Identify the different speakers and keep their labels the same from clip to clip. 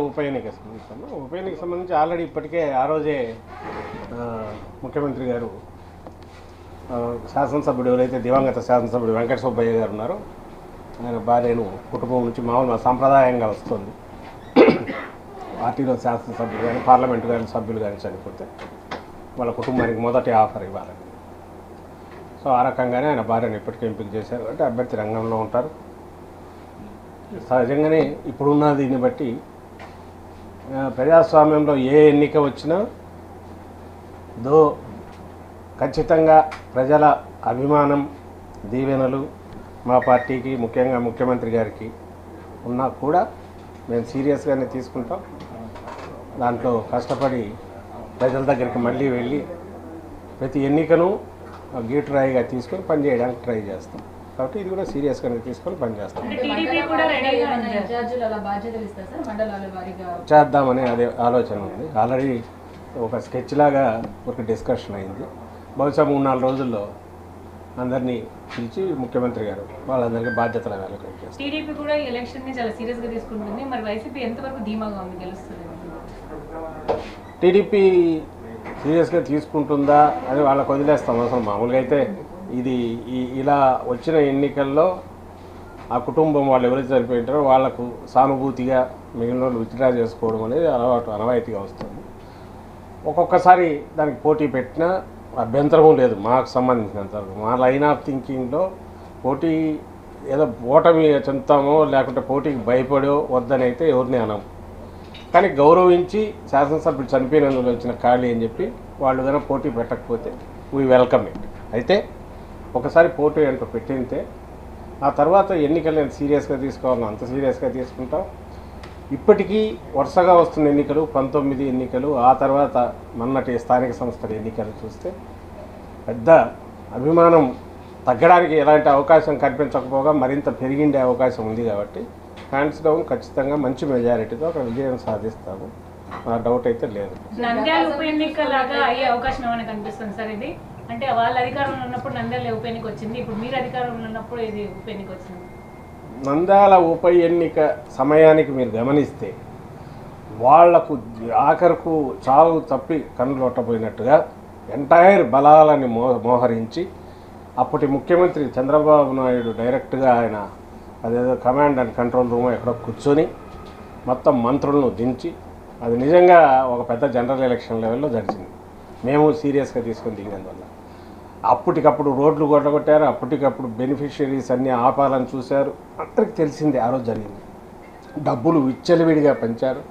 Speaker 1: ఉప ఎన్నిక సంబంధించాము ఉప ఎన్నిక సంబంధించి ఆల్రెడీ ఇప్పటికే ఆ రోజే ఆ, ముఖ్యమంత్రి గారు ఆ, శాసనసభ్యుడు ఎవరైతే దివంగత శాసనసభ్యుడు వెంకట సుబ్బయ్య గారు ఉన్నారో ఆయన భార్యను కుటుంబం నుంచి మామూలు సాంప్రదాయంగా వస్తుంది పార్టీలో శాసనసభ్యులు కానీ పార్లమెంటు కానీ సభ్యులు కానీ చనిపోతే వాళ్ళ కుటుంబానికి మొదటి ఆఫర్ ఇవ్వాలని సో ఆ రకంగానే ఆయన భార్యను ఇప్పటికే ఎంపిక చేశారు అంటే అభ్యర్థి రంగంలో ఉంటారు సహజంగానే ఇప్పుడున్న దీన్ని బట్టి ఆ, ప్రజాస్వామ్యంలో ఏ ఎన్నిక వచ్చినా దో ఖచ్చితంగా ప్రజల అభిమానం దీవెనలు మా పార్టీకి ముఖ్యంగా ముఖ్యమంత్రి గారికి ఉన్నా కూడా మేము సీరియస్గానే తీసుకుంటాం దాంట్లో కష్టపడి ప్రజల దగ్గరికి మళ్ళీ వెళ్ళి ప్రతి ఎన్నికను గీటురాయిగా తీసుకొని పనిచేయడానికి ట్రై చేస్తాం కాబట్టి ఇది కూడా సీరియస్గానే తీసుకొని పనిచేస్తాం
Speaker 2: అంటే
Speaker 3: మండల
Speaker 2: టీడీపీ కూడా
Speaker 3: వారీగా
Speaker 2: రెడీగా
Speaker 3: ఏమైనా
Speaker 2: ఉంది.
Speaker 3: ఇన్ఛార్జీలు అలా బాధ్యతలు ఇస్తారు సార్ మండలాల వారీగా
Speaker 1: చేద్దామనే అదే ఆలోచన ఉంది ఆల్రెడీ ఒక స్కెచ్ లాగా ఒక డిస్కషన్ అయింది బహుశా మూడు నాలుగు రోజుల్లో అందరినీ పిలిచి ముఖ్యమంత్రి గారు వాళ్ళందరికీ బాధ్యతలు అలొకేట్ చేస్తారు
Speaker 2: టీడీపీ కూడా ఈ ఎలక్షన్ ని చాలా సీరియస్ గా తీసుకుంటుంది మరి వైసీపీ ఎంతవరకు ధీమాగా ఉంది గెలుస్తుంది
Speaker 1: టీడీపీ సీరియస్గా తీసుకుంటుందా అని వాళ్ళకి వదిలేస్తాం అసలు మామూలుగా అయితే ఇది ఈ- ఇలా వచ్చిన ఎన్నికల్లో ఆ కుటుంబం వాళ్ళు ఎవరైతే చనిపోయింటారో వాళ్లకు సానుభూతిగా మిగిలిన వాళ్ళు విత్డ్రా చేసుకోవడం అనేది అలవాటు అనవాయితీగా వస్తుంది ఒక్కొక్కసారి దానికి పోటీ పెట్టినా అభ్యంతరము లేదు మాకు సంబంధించినంత వరకు మా లైన్ ఆఫ్ థింకింగ్లో పోటీ ఏదో ఓటమి చెందుతామో లేకుంటే పోటీకి భయపడో వద్దని అయితే ఎవరిని అనం కానీ గౌరవించి శాసనసభ్యుడు చనిపోయినందుకు వచ్చిన ఖాళీ అని చెప్పి వాళ్ళు కనుక పోటీ పెట్టకపోతే వీ వెల్కమ్ ఇట్ అయితే ఒకసారి పోటీ అంటే పెట్టింటే ఆ తర్వాత ఎన్నికలు ఎంత సీరియస్గా తీసుకోవాలో అంత సీరియస్గా తీసుకుంటాం ఇప్పటికీ వరుసగా వస్తున్న ఎన్నికలు పంతొమ్మిది ఎన్నికలు ఆ తర్వాత మొన్నటి స్థానిక సంస్థల ఎన్నికలు చూస్తే పెద్ద అభిమానం తగ్గడానికి ఎలాంటి అవకాశం కనిపించకపోగా మరింత పెరిగిండే అవకాశం ఉంది కాబట్టి హ్యాండ్స్ డౌన్ ఖచ్చితంగా మంచి మెజారిటీతో అక్కడ విజయం సాధిస్తాము ఆ డౌట్ అయితే లేదు
Speaker 2: నంద్యాల ఉప ఎన్నిక లాగా అయ్యే అవకాశం ఏమైనా కనిపిస్తుంది సార్ ఇది అంటే వాళ్ళ అధికారంలో ఉన్నప్పుడు నంద్యాల ఉప ఎన్నిక వచ్చింది ఇప్పుడు మీరు అధికారంలో ఉన్నప్పుడు ఇది ఉప ఎన్నిక వచ్చింది
Speaker 1: నంద్యాల ఉప ఎన్నిక సమయానికి మీరు గమనిస్తే వాళ్లకు ఆఖరుకు చావు తప్పి కన్నులొట్టపోయినట్టుగా ఎంటైర్ బలాలని మో మోహరించి అప్పటి ముఖ్యమంత్రి చంద్రబాబు నాయుడు డైరెక్ట్గా ఆయన అదేదో కమాండ్ అండ్ కంట్రోల్ రూమ్ ఎక్కడో కూర్చొని మొత్తం మంత్రులను దించి అది నిజంగా ఒక పెద్ద జనరల్ ఎలక్షన్ లెవెల్లో జరిగింది మేము సీరియస్గా తీసుకొని దిగినందువల్ల అప్పటికప్పుడు రోడ్లు కొట్టగొట్టారు అప్పటికప్పుడు బెనిఫిషియరీస్ అన్నీ ఆపాలని చూశారు అందరికి తెలిసిందే ఆ రోజు జరిగింది డబ్బులు విచ్చలవిడిగా పంచారు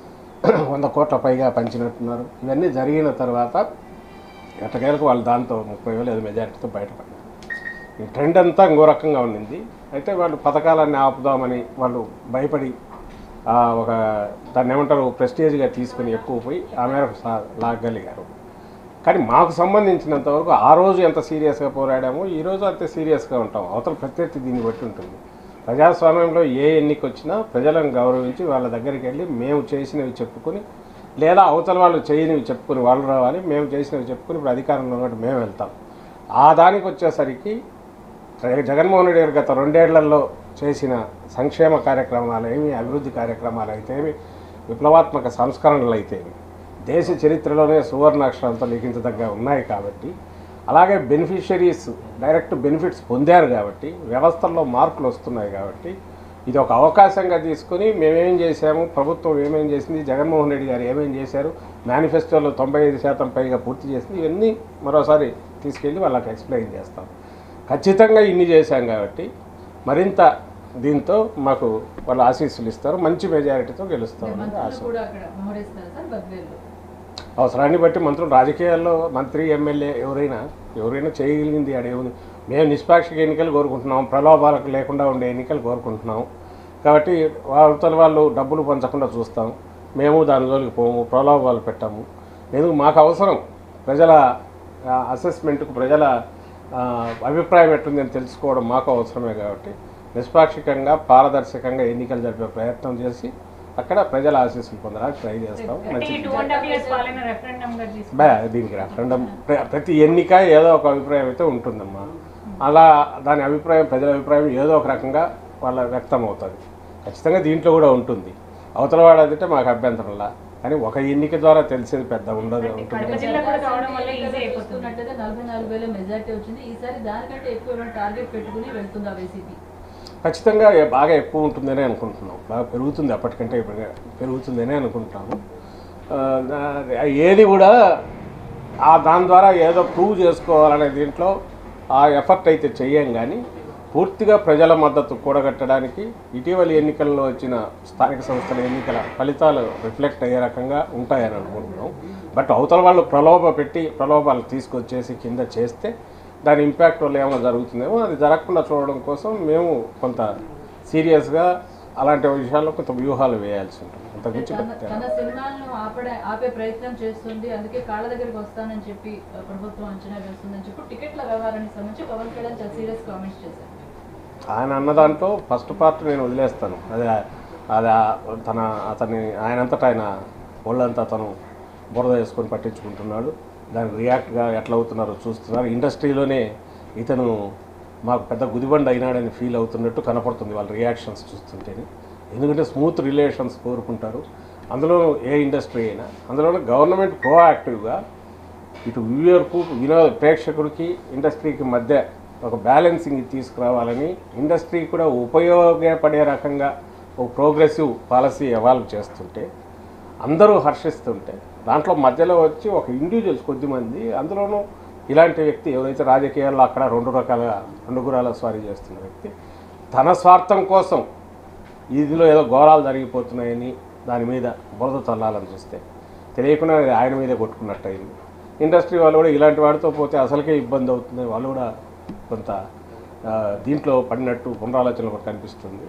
Speaker 1: వంద కోట్ల పైగా పంచినట్టున్నారు ఇవన్నీ జరిగిన తర్వాత ఎట్టకేలకు వాళ్ళు దాంతో ముప్పై వేలు ఐదు మెజారిటీతో బయటపడ్డారు ఈ ట్రెండ్ అంతా ఇంకో రకంగా ఉండింది అయితే వాళ్ళు పథకాలన్నీ ఆపుదామని వాళ్ళు భయపడి ఆ, ఒక దాన్ని ఏమంటారు ప్రెస్టేజ్గా తీసుకుని ఎక్కువ పోయి ఆ మేరకు సా- లాగలిగారు కానీ మాకు సంబంధించినంత వరకు ఆ రోజు ఎంత సీరియస్గా పోరాడామో ఈ రోజు అంతే సీరియస్గా ఉంటాం అవతల ప్రత్యర్థి దీన్ని బట్టి ఉంటుంది ప్రజాస్వామ్యంలో ఏ ఎన్నిక వచ్చినా ప్రజలను గౌరవించి వాళ్ళ దగ్గరికి వెళ్ళి మేము చేసినవి చెప్పుకొని లేదా అవతల వాళ్ళు చేయనివి చెప్పుకొని వాళ్ళు రావాలి మేము చేసినవి చెప్పుకొని ఇప్పుడు అధికారంలో ఉన్నట్టు మేము వెళ్తాం ఆ దానికి వచ్చేసరికి జగ- జగన్మోహన్ రెడ్డి గారు గత రెండేళ్లలో చేసిన సంక్షేమ కార్యక్రమాలు ఏమి అభివృద్ధి కార్యక్రమాలు అయితేమి విప్లవాత్మక సంస్కరణలు అయితేమి దేశ చరిత్రలోనే సువర్ణాక్షరాలతో లిఖించదగ్గ ఉన్నాయి కాబట్టి అలాగే బెనిఫిషరీస్ డైరెక్ట్ బెనిఫిట్స్ పొందారు కాబట్టి వ్యవస్థల్లో మార్పులు వస్తున్నాయి కాబట్టి ఇది ఒక అవకాశంగా తీసుకుని మేమేం చేశాము ప్రభుత్వం ఏమేం చేసింది జగన్మోహన్ రెడ్డి గారు ఏమేం చేశారు మేనిఫెస్టోలో తొంభై ఐదు శాతం పైగా పూర్తి చేసింది ఇవన్నీ మరోసారి తీసుకెళ్ళి వాళ్ళకి ఎక్స్ప్లెయిన్ చేస్తాం ఖచ్చితంగా ఇన్ని చేశాం కాబట్టి మరింత దీంతో మాకు వాళ్ళు ఆశీస్సులు ఇస్తారు మంచి మెజారిటీతో గెలుస్తామని ఆశ
Speaker 3: మంత్రులు కూడా అక్కడ మోహరిస్తారు సార్ బద్వేలు
Speaker 1: అవసరాన్ని బట్టి మంత్రులు రాజకీయాల్లో మంత్రి ఎమ్మెల్యే ఎవరైనా ఎవరైనా చేయగలిగింది అడేముంది మేము నిష్పాక్షిక ఎన్నికలు కోరుకుంటున్నాం ప్రలోభాలకు లేకుండా ఉండే ఎన్నికలు కోరుకుంటున్నాం కాబట్టి అవతల వాళ్ళు డబ్బులు పంచకుండా చూస్తాం మేము దాని జోలికి పోము ప్రలోభాలు పెట్టాము ఎందుకు మాకు అవసరం ప్రజల ఆ, అసెస్మెంట్కు ప్రజల ఆ, అభిప్రాయం ఎట్టుందని తెలుసుకోవడం మాకు అవసరమే కాబట్టి నిష్పాక్షికంగా పారదర్శకంగా ఎన్నికలు జరిపే ప్రయత్నం చేసి అక్కడ ప్రజల ఆశీస్సులు పొందడానికి ట్రై చేస్తాం
Speaker 2: అంటే
Speaker 1: మంచి
Speaker 2: ఈ టూ అండ్ హాఫ్ ఇయర్స్ పాలన రెఫరెండం గా తీసుకు
Speaker 1: బా దీనికి రెఫరెండం ప్ర- ప్రతి ఎన్నిక ఏదో ఒక అభిప్రాయం అయితే ఉంటుందమ్మా అలా దాని అభిప్రాయం ప్రజల అభిప్రాయం ఏదో ఒక రకంగా వాళ్ళ వ్యక్తం అవుతుంది ఖచ్చితంగా దీంట్లో కూడా ఉంటుంది అవతల వాడు అదింటే మాకు అభ్యంతరంలా కానీ ఒక ఎన్నిక ద్వారా తెలిసేది పెద్ద ఉండదు
Speaker 2: అంటే
Speaker 1: ఉంటుంది
Speaker 2: కడప జిల్లా కూడా కావడం వల్ల ఈజీ అయిపోతుంది
Speaker 3: చూసుకున్నట్లయితే నలభై నాలుగు వేల మెజార్టీ వచ్చింది ఈసారి దానికంటే ఎక్కువ ఏమైనా టార్గెట్ పెట్టుకుని వెళ్తుందా వైసీపీ
Speaker 1: ఖచ్చితంగా ఏ- బాగా ఎక్కువ ఉంటుందనే అనుకుంటున్నాం బాగా పెరుగుతుంది అప్పటికంటే ఇప్పుడు పెరుగుతుందనే అనుకుంటున్నాము ఆ, దా- ఏది కూడా ఆ దాని ద్వారా ఏదో ప్రూవ్ చేసుకోవాలనే దీంట్లో ఆ ఎఫర్ట్ అయితే చెయ్యం కానీ పూర్తిగా ప్రజల మద్దతు కూడగట్టడానికి ఇటీవలి ఎన్నికల్లో వచ్చిన స్థానిక సంస్థల ఎన్నికల ఫలితాలు రిఫ్లెక్ట్ అయ్యే రకంగా ఉంటాయని అనుకుంటున్నాం బట్ అవతల వాళ్ళు ప్రలోభ పెట్టి ప్రలోభాలు తీసుకొచ్చేసి కింద చేస్తే దాని ఇంపాక్ట్ వల్ల ఏమైనా జరుగుతుందేమో అది జరగకుండా చూడడం కోసం మేము కొంత సీరియస్గా అలాంటి విషయాల్లో కొంత వ్యూహాలు వేయాల్సి ఉంటుంది అంతకుమించి
Speaker 3: తన
Speaker 1: పెద్ద
Speaker 3: తన సినిమాలను ఆపడే ఆపే ప్రయత్నం చేస్తుంది అందుకే కాళ్ళ దగ్గరికి వస్తానని చెప్పి ఆ, ప్రభుత్వం అంచనా వేస్తుందని చెప్పి టికెట్ల వ్యవహారానికి సంబంధించి పవన్ కళ్యాణ్ చాలా సీరియస్ కామెంట్స్ చేశారు
Speaker 1: ఆయన అన్న దాంట్లో ఫస్ట్ పార్ట్ నేను వదిలేస్తాను అది అది ఆ- తన అతని ఆయనంతటా ఆయన ఒళ్ళంతా తను బురద వేసుకొని పట్టించుకుంటున్నాడు దానికి రియాక్ట్గా ఎట్లా అవుతున్నారో చూస్తున్నారు ఇండస్ట్రీలోనే ఇతను మాకు పెద్ద గుదిబండ అయినాడని ఫీల్ అవుతున్నట్టు కనపడుతుంది వాళ్ళ రియాక్షన్స్ చూస్తుంటేనే ఎందుకంటే స్మూత్ రిలేషన్స్ కోరుకుంటారు అందులో ఏ ఇండస్ట్రీ అయినా అందులో గవర్నమెంట్ ప్రోయాక్టివ్గా ఇటు వ్యూయర్కు వినోద ప్రేక్షకుడికి ఇండస్ట్రీకి మధ్య ఒక బ్యాలెన్సింగ్ తీసుకురావాలని ఇండస్ట్రీ కూడా ఉపయోగపడే రకంగా ఒక ప్రోగ్రెసివ్ పాలసీ ఎవాల్వ్ చేస్తుంటే అందరూ హర్షిస్తుంటే దాంట్లో మధ్యలో వచ్చి ఒక ఇండివిజువల్స్ కొద్దిమంది అందులోనూ ఇలాంటి వ్యక్తి ఎవరైతే రాజకీయాల్లో అక్కడ రెండు రకాల రెండు గురాల స్వారీ చేస్తున్న వ్యక్తి తన స్వార్థం కోసం ఇదిలో ఏదో ఘోరాలు జరిగిపోతున్నాయని దాని మీద బురద చల్లాలని చూస్తే తెలియకుండా అది ఆయన మీదే కొట్టుకున్నట్టు అయింది ఇండస్ట్రీ వాళ్ళు కూడా ఇలాంటి వాడితో పోతే అసలుకే ఇబ్బంది అవుతుంది వాళ్ళు కూడా కొంత ఆ, దీంట్లో పడినట్టు పునరాలోచనలు కూడా కనిపిస్తుంది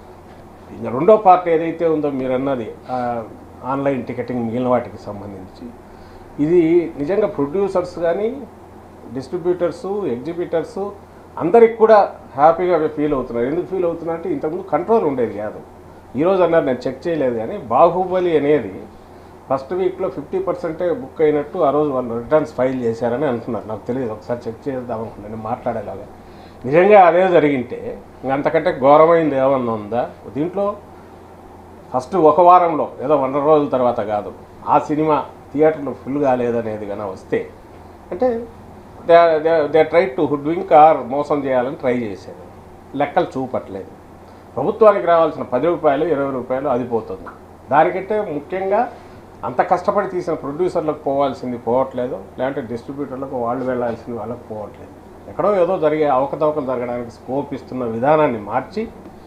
Speaker 1: ఇంకా రెండో పార్ట్ ఏదైతే ఉందో మీరు అన్నది ఆ, ఆన్లైన్ టికెటింగ్ మిగిలిన వాటికి సంబంధించి ఇది నిజంగా ప్రొడ్యూసర్స్ కానీ డిస్ట్రిబ్యూటర్సు ఎగ్జిబిటర్సు అందరికి కూడా హ్యాపీగా ఫీల్ అవుతున్నారు ఎందుకు ఫీల్ అవుతున్నారు అంటే ఇంతకుముందు కంట్రోల్ ఉండేది కాదు ఈరోజు అన్నారు నేను చెక్ చేయలేదు కానీ బాహుబలి అనేది ఫస్ట్ వీక్లో ఫిఫ్టీ పర్సెంటే బుక్ అయినట్టు ఆ రోజు వాళ్ళు రిటర్న్స్ ఫైల్ చేశారని అంటున్నారు నాకు తెలియదు ఒకసారి చెక్ చేద్దాం అనుకున్నాను నేను మాట్లాడేలాగా నిజంగా అదే జరిగింటే ఇంక అంతకంటే ఘోరమైంది ఏమన్నా ఉందా దీంట్లో ఫస్ట్ ఒక వారంలో ఏదో వంద రోజుల తర్వాత కాదు ఆ సినిమా థియేటర్లో ఫుల్ కాలేదనేది కన్నా వస్తే అంటే they they try to hoodwink or మోసం చేయాలని ట్రై చేశారు లెక్కలు చూపట్లేదు ప్రభుత్వానికి రావాల్సిన పది రూపాయలు ఇరవై రూపాయలు అది పోతుంది దానికంటే ముఖ్యంగా అంత కష్టపడి తీసిన ప్రొడ్యూసర్లకు పోవాల్సింది పోవట్లేదు లేదంటే డిస్ట్రిబ్యూటర్లకు వాళ్ళు వెళ్ళాల్సింది వాళ్ళకి పోవట్లేదు ఎక్కడో ఏదో జరిగే అవకతవకలు జరగడానికి స్కోప్ ఇస్తున్న విధానాన్ని మార్చి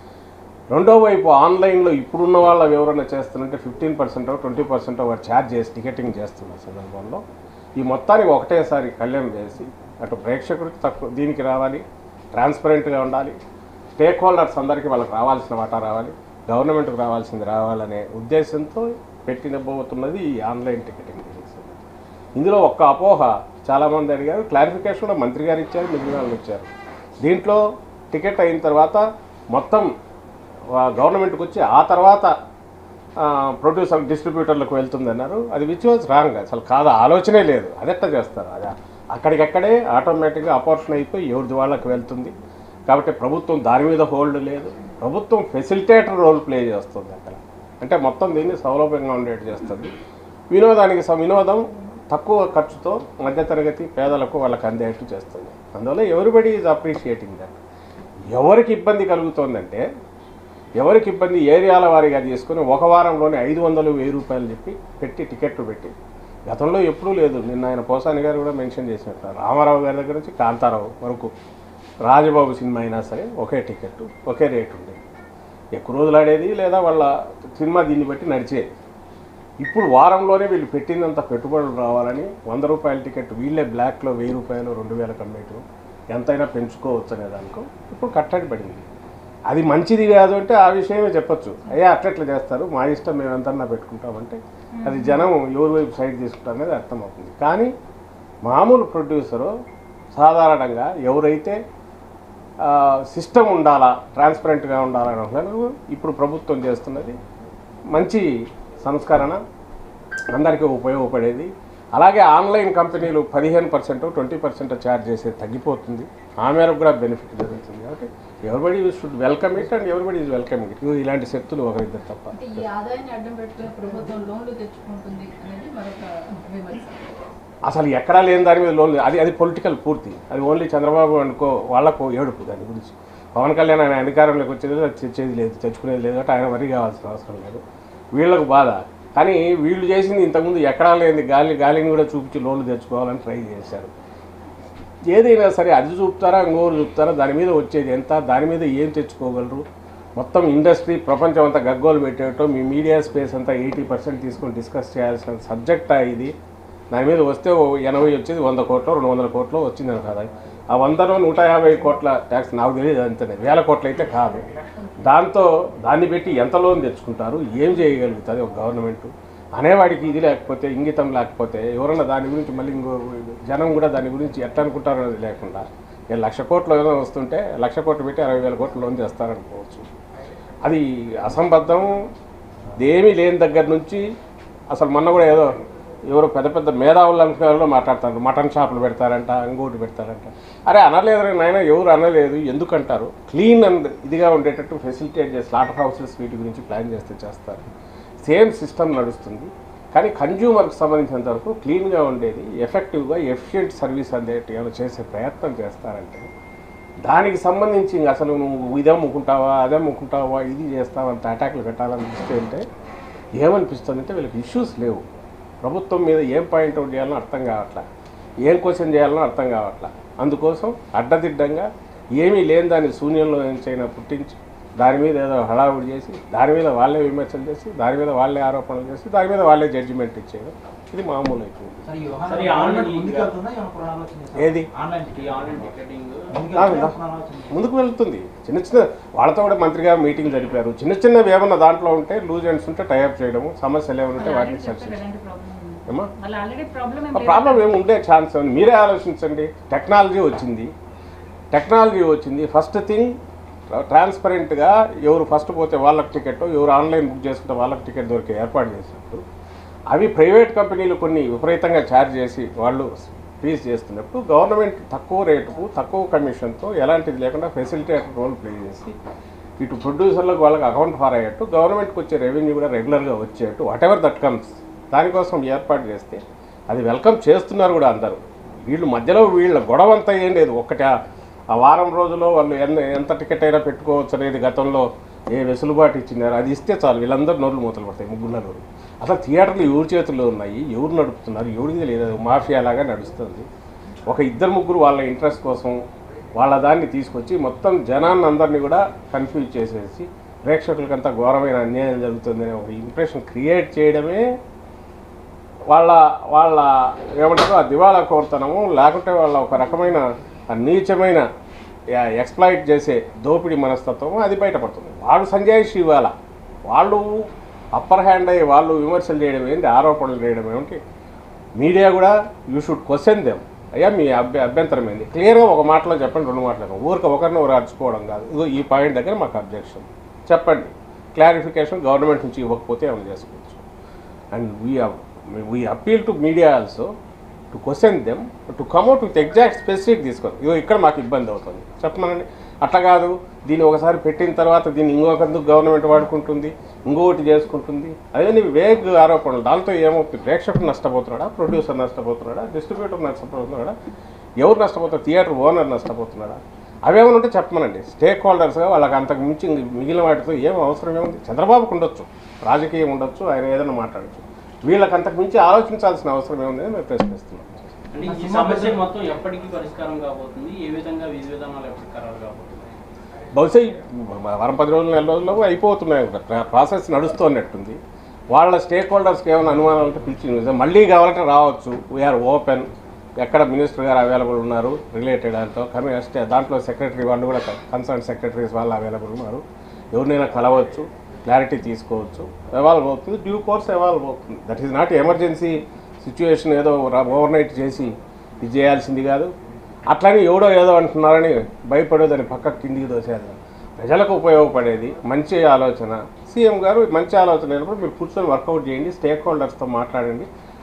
Speaker 1: రెండో వైపు ఆన్లైన్లో ఇప్పుడున్న వాళ్ళు ఎవరైనా చేస్తున్నట్టే ఫిఫ్టీన్ పర్సెంట్ ట్వంటీ పర్సెంట్ వాడు ఛార్జ్ చేసి టికెటింగ్ చేస్తున్న సందర్భంలో ఈ మొత్తానికి ఒకటేసారి కళ్యాణం చేసి అటు ప్రేక్షకుడికి తక్కువ దీనికి రావాలి ట్రాన్స్పరెంట్గా ఉండాలి స్టేక్ హోల్డర్స్ అందరికీ వాళ్ళకి రావాల్సిన వాటా రావాలి గవర్నమెంట్కి రావాల్సింది రావాలనే ఉద్దేశంతో పెట్టినబోతున్నది ఈ ఆన్లైన్ టికెటింగ్ బిజినెస్ ఇందులో ఒక్క అపోహ చాలామంది అడిగారు క్లారిఫికేషన్ కూడా మంత్రి గారు ఇచ్చారు మిగిలిన వాళ్ళు ఇచ్చారు దీంట్లో టికెట్ అయిన తర్వాత మొత్తం వా- గవర్నమెంట్కి వచ్చి ఆ తర్వాత ప్రొడ్యూసర్ డిస్ట్రిబ్యూటర్లకు వెళ్తుంది అన్నారు అది విచ్ వాజ్ రాంగ్ అసలు కాదు ఆలోచనే లేదు అదెట్లా చేస్తారు అది అక్కడికక్కడే ఆటోమేటిక్గా అపోర్షన్ అయిపోయి ఎవరిది వాళ్ళకి వెళ్తుంది కాబట్టి ప్రభుత్వం దాని మీద హోల్డ్ లేదు ప్రభుత్వం ఫెసిలిటేటర్ రోల్ ప్లే చేస్తుంది అక్కడ అంటే మొత్తం దీన్ని సౌలభ్యంగా ఉండేట్టు చేస్తుంది వినోదానికి స- వినోదం తక్కువ ఖర్చుతో మధ్యతరగతి పేదలకు వాళ్ళకి అందేట్టు చేస్తుంది అందువల్ల ఎవరిబడి ఈజ్ అప్రిషియేటింగ్ దట్ ఎవరికి ఇబ్బంది కలుగుతోందంటే ఎవరికి ఇబ్బంది ఏరియాల వారీగా తీసుకొని ఒక వారంలోనే ఐదు వందలు వెయ్యి రూపాయలు చెప్పి పెట్టి టికెట్లు పెట్టి గతంలో ఎప్పుడూ లేదు నిన్న ఆయన పోసాని గారు కూడా మెన్షన్ చేసినట్టు రామారావు గారి దగ్గర నుంచి కాంతారావు వరకు రాజబాబు సినిమా అయినా సరే ఒకే టికెట్ ఒకే రేట్ ఉండేది ఎక్కువ రోజులు ఆడేది లేదా వాళ్ళ సినిమా దీన్ని బట్టి నడిచేది ఇప్పుడు వారంలోనే వీళ్ళు పెట్టినంత పెట్టుబడులు రావాలని వంద రూపాయల టికెట్ వీళ్ళే బ్లాక్లో వెయ్యి రూపాయలు రెండు వేల కమ్మేయటం ఎంతైనా పెంచుకోవచ్చు అనే దానికో ఇప్పుడు కట్టడి పడింది అది మంచిది కాదు అంటే ఆ విషయమే చెప్పొచ్చు అయ్యా అట్లెట్లా చేస్తారు మా ఇష్టం మేము ఎంతన్నా పెట్టుకుంటామంటే అది జనం ఎవరి వైపు సైడ్ తీసుకుంటారు అనేది అర్థమవుతుంది కానీ మామూలు ప్రొడ్యూసరు సాధారణంగా ఎవరైతే సిస్టమ్ ఉండాలా ట్రాన్స్పరెంట్గా ఉండాలని అనుకున్నాను ఇప్పుడు ప్రభుత్వం చేస్తున్నది మంచి సంస్కరణ అందరికీ ఉపయోగపడేది అలాగే ఆన్లైన్ కంపెనీలు పదిహేను పర్సెంట్ ట్వంటీ పర్సెంట్ ఛార్జ్ చేసేది తగ్గిపోతుంది ఆ మేరకు కూడా బెనిఫిట్ జరుగుతుంది కాబట్టి everybody should welcome it and everybody is welcome it ఇలాంటి శక్తులు ఒకరిద్దరు తప్ప
Speaker 3: అంటే ఈ ఆదాయాన్ని అడ్డం పెట్టుకుని ప్రభుత్వం లోన్లు తెచ్చుకుంటుంది అనేది మరొక విమర్శ
Speaker 1: అసలు ఎక్కడా లేని దాని మీద లోన్ లేదు. అది అది పొలిటికల్ పూర్తి అది ఓన్లీ చంద్రబాబు అనుకో వాళ్ళకు ఏడుపు దాని గురించి పవన్ కళ్యాణ్ ఆయన అధికారంలోకి వచ్చేది లేదు, తెచ్చేది లేదు తెచ్చుకునేది లేదు కాబట్టి ఆయన వరి కావాల్సిన అవసరం లేదు వీళ్ళకు బాధ కానీ వీళ్ళు చేసింది ఇంతకుముందు ఎక్కడా లేని గాలి గాలిని కూడా చూపించి లోన్లు తెచ్చుకోవాలని ట్రై చేశారు ఏదైనా సరే అది చూపుతారా ఇంకోరు చూపుతారా దాని మీద వచ్చేది ఎంత దాని మీద ఏం తెచ్చుకోగలరు మొత్తం ఇండస్ట్రీ ప్రపంచం అంతా గగ్గోలు పెట్టేటో మీ మీడియా స్పేస్ అంతా ఎయిటీ పర్సెంట్ తీసుకొని డిస్కస్ చేయాల్సిన సబ్జెక్టా ఇది దాని మీద వస్తే ఓ ఎనభై వచ్చేది వంద కోట్లు రెండు వందల కోట్లు వచ్చిందని కదా ఆ వందలో నూట యాభై కోట్ల ట్యాక్స్ నాకు తెలియదు అంతనే వేల కోట్లు అయితే కాదు దాంతో దాన్ని పెట్టి ఎంత లోన్ తెచ్చుకుంటారు ఏం చేయగలుగుతుంది ఒక గవర్నమెంట్ అనేవాడికి ఇది లేకపోతే ఇంగితం లేకపోతే ఎవరన్నా దాని గురించి మళ్ళీ ఇంకో జనం కూడా దాని గురించి ఎట్లా అనుకుంటారో అనేది లేకుండా ఏ లక్ష కోట్లు ఏదో వస్తుంటే లక్ష కోట్లు పెట్టి అరవై వేల కోట్లు లోన్ చేస్తారనుకోవచ్చు అది అసంబద్ధం దేమీ లేని దగ్గర నుంచి అసలు మొన్న కూడా ఏదో ఎవరో పెద్ద పెద్ద మేధావుల అంశాలలో మాట్లాడతారు మటన్ షాపులు పెడతారంట ఇంకోటి పెడతారంట అరే అనలేదు నాయన ఎవరు అనలేదు ఎందుకంటారు క్లీన్ అండ్ ఇదిగా ఉండేటట్టు ఫెసిలిటేట్ చేసి స్లాటర్ హౌసెస్ వీటి గురించి ప్లాన్ చేస్తే చేస్తారు సేమ్ సిస్టమ్ నడుస్తుంది కానీ కన్జ్యూమర్కి సంబంధించినంత వరకు క్లీన్గా ఉండేది ఎఫెక్టివ్గా ఎఫిషియెంట్ సర్వీస్ అందేటి ఏమైనా చేసే ప్రయత్నం చేస్తారంటే దానికి సంబంధించి ఇంక అసలు నువ్వు ఇదే అమ్ముకుంటావా అదే అమ్ముకుంటావా ఇది చేస్తావా అంత అటాక్లు పెట్టాలనిపిస్తే అంటే ఏమనిపిస్తుంది అంటే వీళ్ళకి ఇష్యూస్ లేవు ప్రభుత్వం మీద ఏం పాయింట్ అవుట్ చేయాలని అర్థం కావట్లా ఏం క్వశ్చన్ చేయాలనో అర్థం కావట్లా అందుకోసం అడ్డదిడ్డంగా ఏమీ లేని దాన్ని శూన్యంలో నుంచైనా పుట్టించి దాని మీద ఏదో హడావుడి చేసి దాని మీద వాళ్ళే విమర్శలు చేసి దాని మీద వాళ్ళే ఆరోపణలు చేసి దాని మీద వాళ్ళే జడ్జిమెంట్ ఇచ్చేయడం ఇది మామూలు అయిపోయింది
Speaker 4: సరే, ఈ వ్యవహారం
Speaker 5: సరే, ఈ ఆన్లైన్
Speaker 4: గవర్నమెంట్ ముందుకెళ్తుందా? ఏమైనా పునరాలోచన చేస్తారా?
Speaker 1: ఏది
Speaker 5: ఆన్లైన్ ఈ ఆన్లైన్ టికెటింగ్
Speaker 4: ముందుకెళ్తుందా?
Speaker 1: ఆ, ఉందా?
Speaker 4: పునరాలోచన చేస్తారా?
Speaker 1: ముందుకు వెళ్తుంది చిన్న చిన్న వాళ్ళతో కూడా మంత్రిగా మీటింగ్ జరిపారు చిన్న చిన్నవి ఏమన్నా దాంట్లో ఉంటే లూజ్ ఎండ్స్ ఉంటే టైప్ చేయడము సమస్యలు ఏమైనా ఉంటే వాటిని
Speaker 2: వాళ్ళు
Speaker 1: సరిచేసి
Speaker 2: ఎలాంటి ప్రాబ్లం
Speaker 1: ఏమా
Speaker 2: వాళ్ళు ఆల్రెడీ ప్రాబ్లం ఏం
Speaker 1: ఆ
Speaker 2: లేదు.
Speaker 1: ప్రాబ్లం ఏమి ఉండే ఛాన్స్ ఉంది మీరే ఆలోచించండి టెక్నాలజీ వచ్చింది టెక్నాలజీ వచ్చింది ఫస్ట్ థింగ్ ట్రాన్స్పరెంట్గా ఎవరు ఫస్ట్ పోతే వాళ్ళకి టికెట్ ఎవరు ఆన్లైన్ బుక్ చేసుకుంటే వాళ్ళకి టికెట్ దొరికే ఏర్పాటు చేసినప్పుడు అవి ప్రైవేట్ కంపెనీలు కొన్ని విపరీతంగా ఛార్జ్ చేసి వాళ్ళు ఫీజ్ చేస్తున్నప్పుడు గవర్నమెంట్ తక్కువ రేటుకు తక్కువ కమిషన్తో ఎలాంటిది లేకుండా ఫెసిలిటేటర్ రోల్ ప్లే చేసి ఇటు ప్రొడ్యూసర్లకు వాళ్ళకి అకౌంట్ ఫార్ అయ్యేట్టు గవర్నమెంట్కి వచ్చే రెవెన్యూ కూడా రెగ్యులర్గా వచ్చేట్టు వాట్ ఎవర్ దట్ కమ్స్ దానికోసం ఏర్పాటు చేస్తే అది వెల్కమ్ చేస్తున్నారు కూడా అందరూ వీళ్ళు మధ్యలో వీళ్ళ గొడవ అంతా ఏం లేదు ఒక్కటి ఆ- ఆ వారం రోజుల్లో వాళ్ళు ఎంత ఎంత టికెట్ అయినా పెట్టుకోవచ్చు అనేది గతంలో ఏ వెసులుబాటు ఇచ్చినారో అది ఇస్తే చాలు వీళ్ళందరూ నోళ్ళు మూతలు పడతాయి ముగ్గురు నలుగురు అసలు థియేటర్లు ఎవరి చేతుల్లో ఉన్నాయి ఎవరు నడుపుతున్నారు ఎవరికి తెలియదు అది మాఫియా లాగా నడుస్తుంది ఒక ఇద్దరు ముగ్గురు వాళ్ళ ఇంట్రెస్ట్ కోసం వాళ్ళ దాన్ని తీసుకొచ్చి మొత్తం జనాన్ని అందరినీ కూడా కన్ఫ్యూజ్ చేసేసి ప్రేక్షకులకంతా ఘోరమైన అన్యాయం జరుగుతుందనే ఒక ఇంప్రెషన్ క్రియేట్ చేయడమే వాళ్ళ వాళ్ళ ఏమంటారు ఆ దివాళా కోరుతనము లేకుంటే వాళ్ళ ఒక రకమైన ఆ నీచమైన ఎక్స్ప్లాయిట్ చేసే దోపిడీ మనస్తత్వం అది బయటపడుతుంది వాళ్ళు సంజాయిషి ఇవ్వాల వాళ్ళు అప్పర్ హ్యాండ్ అయ్యి వాళ్ళు విమర్శలు చేయడం ఏంటి ఆరోపణలు చేయడం ఏమిటి మీడియా కూడా యూ షుడ్ క్వశ్చన్ దెమ్ అయ్యా మీ అభ్య అభ్యంతరం ఏంది క్లియర్గా ఒక మాటలో చెప్పండి రెండు మాటలు ఊరికి ఒకరిని ఒకరు అరుచుకోవడం కాదు ఇగో ఈ పాయింట్ దగ్గర మాకు అబ్జెక్షన్ చెప్పండి క్లారిఫికేషన్ గవర్నమెంట్ నుంచి ఇవ్వకపోతే ఏమైనా చేసుకోవచ్చు and we we appeal to media also to question them to come out with exact specific తీసుకోండి ఇగో ఇక్కడ మాకు ఇబ్బంది అవుతుంది చెప్పమనండి అట్లా కాదు దీన్ని ఒకసారి పెట్టిన తర్వాత దీన్ని ఇంకొకందుకు గవర్నమెంట్ వాడుకుంటుంది ఇంకొకటి చేసుకుంటుంది అదే వేగ్ ఆరోపణలు దాంతో ఏమవుతుంది ప్రేక్షకుడు నష్టపోతున్నాడా ప్రొడ్యూసర్ నష్టపోతున్నాడా డిస్ట్రిబ్యూటర్ నష్టపోతున్నాడా ఎవరు నష్టపోతారు థియేటర్ ఓనర్ నష్టపోతున్నాడా అవేమైనా ఉంటే చెప్పమనండి స్టేక్ హోల్డర్స్గా వాళ్ళకి అంతకు మించి ఇంక మిగిలిన వాటితో ఏం అవసరం ఏముంది చంద్రబాబుకు ఉండొచ్చు రాజకీయం ఉండొచ్చు ఆయన ఏదైనా మాట్లాడచ్చు వీళ్ళకి అంతకు మించి ఆలోచించాల్సిన అవసరం ఏముంది అని మేము ప్రశ్నిస్తున్నాం
Speaker 5: అంటే ఈ సమస్య మొత్తం ఎప్పటికీ పరిష్కారం కాబోతుంది ఏ విధంగా విధి విధానాలు ఎప్పటికి ఖరారు కాబోతుంది
Speaker 1: బహుశా ఈ వారం పది రోజులు నెల రోజుల్లో అయిపోతున్నాయి కూడా. ప్రా- ప్రాసెస్ నడుస్తున్నట్టుంది వాళ్ళ స్టేక్ హోల్డర్స్కి ఏమైనా అనుమానాలు ఉంటే పిలిచి మళ్ళీ కావాలంటే రావచ్చు వీఆర్ ఓపెన్ ఎక్కడ మినిస్టర్ గారు అవైలబుల్ ఉన్నారు రిలేటెడ్ దాంట్లో కానీ అస్తే దాంట్లో సెక్రటరీ వాళ్ళు కూడా కన్సర్న్ సెక్రటరీస్ వాళ్ళు అవైలబుల్ ఉన్నారు ఎవరినైనా కలవచ్చు క్లారిటీ తీసుకోవచ్చు ఎవాల్వ్ అవుతుంది డ్యూ కోర్స్ ఎవాల్వ్ అవుతుంది that is not emergency situation ఏదో ఓవర్ నైట్ చేసి ఇది చేయాల్సింది కాదు అట్లని ఎవడో ఏదో అంటున్నారని భయపడే దాన్ని పక్కకు కిందికి దోసేది ప్రజలకు ఉపయోగపడేది మంచి ఆలోచన సీఎం గారు మంచి ఆలోచన అయినప్పుడు మీరు కూర్చొని వర్కౌట్ చేయండి స్టేక్ హోల్డర్స్తో మాట్లాడండి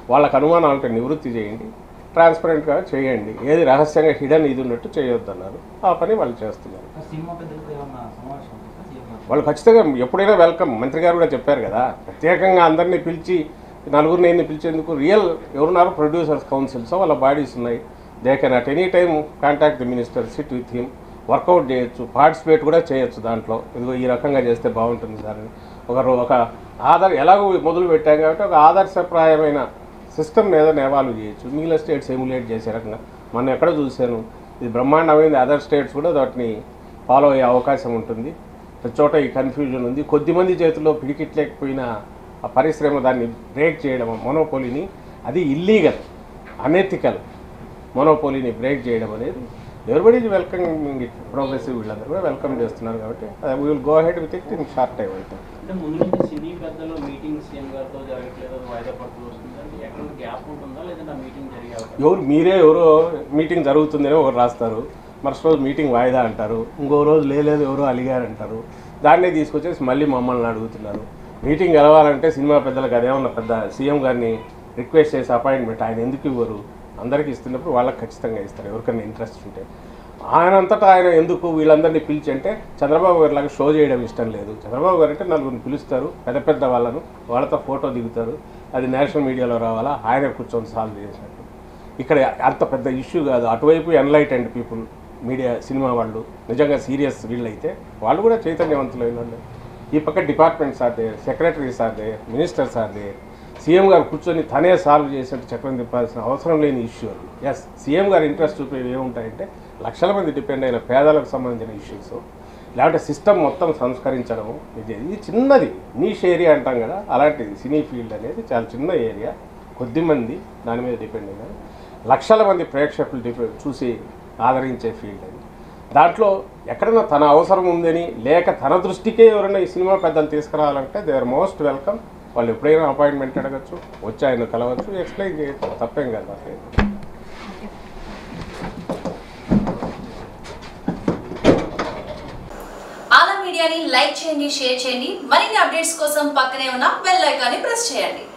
Speaker 1: వాళ్ళకి అనుమానాలు ఉంటే నివృత్తి చేయండి ట్రాన్స్పరెంట్గా చేయండి ఏది రహస్యంగా హిడెన్ ఇది ఉన్నట్టు చేయొద్దు అన్నారు ఆ పని వాళ్ళు చేస్తున్నారు
Speaker 4: సినిమా పెద్దలతో ఏమన్నా సమావేశం ఉంటుందా సీఎం గారు?
Speaker 1: వాళ్ళు ఖచ్చితంగా ఎప్పుడైనా వెల్కమ్ మంత్రి గారు కూడా చెప్పారు కదా ప్రత్యేకంగా అందరినీ పిలిచి నలుగురిని ఎన్ని పిలిచేందుకు రియల్ ఎవరున్నారు ప్రొడ్యూసర్స్ కౌన్సిల్స్ వాళ్ళ బాడీస్ ఉన్నాయి they can at any time contact the minister sit with him work out చేయొచ్చు పార్టిసిపేట్ కూడా చేయొచ్చు దాంట్లో ఇదిగో ఈ రకంగా చేస్తే బాగుంటుంది సార్ అని ఒక రో- ఒక ఆధార్ ఎలాగో మొదలు పెట్టాం కాబట్టి ఒక ఆదర్శప్రాయమైన సిస్టమ్ ఏదైనా ఎవాల్వ్ చేయొచ్చు మిగిలిన స్టేట్స్ ఎమ్యులేట్ చేసే రకంగా మనం ఎక్కడ చూశాను ఇది బ్రహ్మాండమైంది అదర్ స్టేట్స్ కూడా వాటిని ఫాలో అయ్యే అవకాశం ఉంటుంది ప్రతి చోట ఈ కన్ఫ్యూజన్ ఉంది కొద్దిమంది చేతుల్లో పిడికిట్లేకపోయినా ఆ పరిశ్రమ దాన్ని బ్రేక్ చేయడం మొనోపోలీని అది ఇల్లీగల్ అనెథికల్ మొనోపోలీని బ్రేక్ చేయడం అనేది ఎవరిబడి వెల్కమింగ్ ఇట్ ప్రోగ్రెసివ్ వీళ్ళందరూ కూడా వెల్కమ్ చేస్తున్నారు కాబట్టి we will go ahead with it in short time అయితే
Speaker 5: అంటే ముందు నుంచి సినీ పెద్దలు మీటింగ్ సీఎం గారితో జరగట్లేదు అది వాయిదా పడుతూ వస్తుంది అంటే ఎక్కడ గ్యాప్ ఉంటుందా లేదంటే ఆ మీటింగ్ జరిగే అవకాశం
Speaker 1: ఎవరు మీరే ఎవరో మీటింగ్ జరుగుతుందని ఒకరు రాస్తారు మరుసటి రోజు మీటింగ్ వాయిదా అంటారు ఇంకో రోజు లేదు ఎవరో అలిగారు అంటారు దాన్నే తీసుకొచ్చేసి మళ్ళీ మమ్మల్ని అడుగుతున్నారు మీటింగ్ గెలవాలంటే సినిమా పెద్దలకు అదేమన్నా పెద్ద సీఎం గారిని రిక్వెస్ట్ చేసి అపాయింట్మెంట్ ఆయన ఎందుకు ఇవ్వరు అందరికీ ఇస్తున్నప్పుడు వాళ్ళకి ఖచ్చితంగా ఇస్తారు ఎవరికైనా ఇంట్రెస్ట్ ఉంటే ఆయన అంతటా ఆయన ఎందుకు వీళ్ళందరినీ పిలిచి అంటే చంద్రబాబు గారి లాగా షో చేయడం ఇష్టం లేదు చంద్రబాబు గారు అంటే నలుగురిని పిలుస్తారు పెద్ద పెద్ద వాళ్ళను వాళ్ళతో ఫోటో దిగుతారు అది నేషనల్ మీడియాలో రావాలా ఆయన కూర్చొని సాల్వ్ చేసినట్టు ఇక్కడ అంత పెద్ద ఇష్యూ కాదు అటువైపు ఎన్లైటెండ్ పీపుల్ మీడియా సినిమా వాళ్ళు నిజంగా సీరియస్ వీళ్ళు అయితే వాళ్ళు కూడా చైతన్యవంతులైన వాళ్ళు ఈ పక్క departments or the secretaries or the ministers or the CM గారు కూర్చొని తనే సాల్వ్ చేసినట్టు చక్రం తిప్పాల్సిన అవసరం లేని ఇష్యూ అది ఎస్ సీఎం గారు ఇంట్రెస్ట్ చూపేవి ఏముంటాయంటే లక్షల మంది డిపెండ్ అయిన పేదలకు సంబంధించిన ఇష్యూస్ లేకపోతే సిస్టమ్ మొత్తం సంస్కరించడం ఇది ఇది చిన్నది నీష్ ఏరియా అంటాం కదా అలాంటిది సినీ ఫీల్డ్ అనేది చాలా చిన్న ఏరియా కొద్ది మంది దాని మీద డిపెండ్ అయినారు లక్షల మంది ప్రేక్షకులు డిపెండ్ చూసి ఆదరించే ఫీల్డ్ అది దాంట్లో ఎక్కడైనా తన అవసరం ఉందని లేక తన దృష్టికే ఎవరైనా ఈ సినిమా పెద్దలు తీసుకురావాలంటే దే ఆర్ మోస్ట్ వెల్కమ్ వాళ్ళు ఎప్పుడైనా అపాయింట్మెంట్ అడగచ్చు వచ్చి ఆయన కలవచ్చు ఎక్స్ప్లెయిన్ చేయొచ్చు తప్పేం కాదు అట్లే
Speaker 6: ఆలా మీడియాని లైక్ చేయండి షేర్ చేయండి మరిన్ని అప్డేట్స్ కోసం పక్కనే ఉన్న బెల్ ఐకాన్ని ప్రెస్ చేయండి